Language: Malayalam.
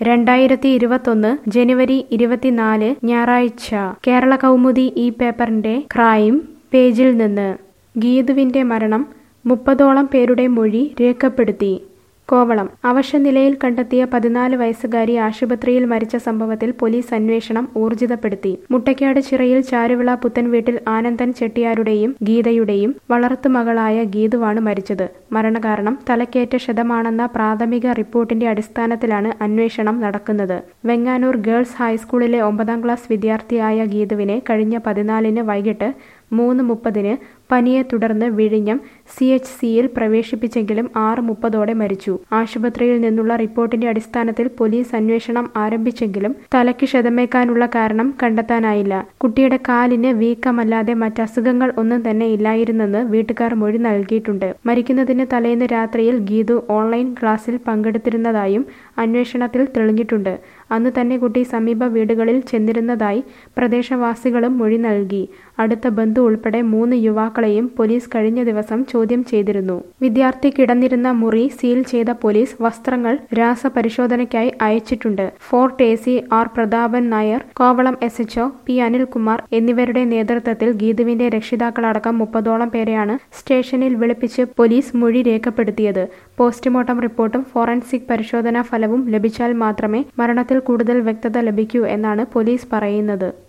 രണ്ടായിരത്തി ഇരുപത്തൊന്ന് ജനുവരി ഇരുപത്തിനാല് ഞായറാഴ്ച കേരള കൗമുദി ഈ പേപ്പറിന്റെ ക്രൈം പേജിൽ നിന്ന് ഗീതുവിന്റെ മരണം മുപ്പതോളം പേരുടെ മൊഴി രേഖപ്പെടുത്തി കോവളം അവശനിലയിൽ കണ്ടെത്തിയ പതിനാല് വയസ്സുകാരി ആശുപത്രിയിൽ മരിച്ച സംഭവത്തിൽ പോലീസ് അന്വേഷണം ഊർജിതപ്പെടുത്തി മുട്ടയ്ക്കാട് ചിറയിൽ ചാരുവിള പുത്തൻ വീട്ടിൽ ആനന്ദൻ ചെട്ടിയാരുടെയും ഗീതയുടെയും വളർത്തുമകളായ ഗീതുവാണ് മരിച്ചത് മരണകാരണം തലക്കേറ്റ ക്ഷതമാണെന്ന പ്രാഥമിക റിപ്പോർട്ടിന്റെ അടിസ്ഥാനത്തിലാണ് അന്വേഷണം നടക്കുന്നത് വെങ്ങാനൂർ ഗേൾസ് ഹൈസ്കൂളിലെ ഒമ്പതാം ക്ലാസ് വിദ്യാർത്ഥിയായ ഗീതുവിനെ കഴിഞ്ഞ പതിനാലിന് വൈകിട്ട് മൂന്ന് മുപ്പതിന് പനിയെ തുടർന്ന് വിഴിഞ്ഞം സി എച്ച് സിയിൽ പ്രവേശിപ്പിച്ചെങ്കിലും ആറ് മുപ്പതോടെ മരിച്ചു ആശുപത്രിയിൽ നിന്നുള്ള റിപ്പോർട്ടിന്റെ അടിസ്ഥാനത്തിൽ പോലീസ് അന്വേഷണം ആരംഭിച്ചെങ്കിലും തലയ്ക്ക് ക്ഷതമേക്കാനുള്ള കാരണം കണ്ടെത്താനായില്ല കുട്ടിയുടെ കാലിന് വീക്കമല്ലാതെ മറ്റസുഖങ്ങൾ ഒന്നും തന്നെ ഇല്ലായിരുന്നെന്ന് വീട്ടുകാർ മൊഴി നൽകിയിട്ടുണ്ട് മരിക്കുന്നതിന് തലേന്ന് രാത്രിയിൽ ഗീതു ഓൺലൈൻ ക്ലാസ്സിൽ പങ്കെടുത്തിരുന്നതായും അന്വേഷണത്തിൽ തെളിഞ്ഞിട്ടുണ്ട് അന്ന് തന്നെ കുട്ടി സമീപ വീടുകളിൽ ചെന്നിരുന്നതായി പ്രദേശവാസികളും മൊഴി നൽകി അടുത്ത ബന്ധു ഉൾപ്പെടെ മൂന്ന് യുവാക്കളെയും പോലീസ് കഴിഞ്ഞ ദിവസം ചോദ്യം ചെയ്തിരുന്നു വിദ്യാർത്ഥി കിടന്നിരുന്ന മുറി സീൽ ചെയ്ത പോലീസ് വസ്ത്രങ്ങൾ രാസപരിശോധനയ്ക്കായി അയച്ചിട്ടുണ്ട് fort A C R Prathapan Nair Kovalam S HO P Anilkumar എന്നിവരുടെ നേതൃത്വത്തിൽ ഗീതുവിന്റെ രക്ഷിതാക്കളടക്കം മുപ്പതോളം പേരെയാണ് സ്റ്റേഷനിൽ വിളിപ്പിച്ച് പോലീസ് മൊഴി രേഖപ്പെടുത്തിയത് പോസ്റ്റ്മോർട്ടം റിപ്പോർട്ടും ഫോറൻസിക് പരിശോധനാ ഫലവും ലഭിച്ചാൽ മാത്രമേ മരണത്തിൽ കൂടുതൽ വ്യക്തത ലഭിക്കൂ എന്നാണ് പോലീസ് പറയുന്നത്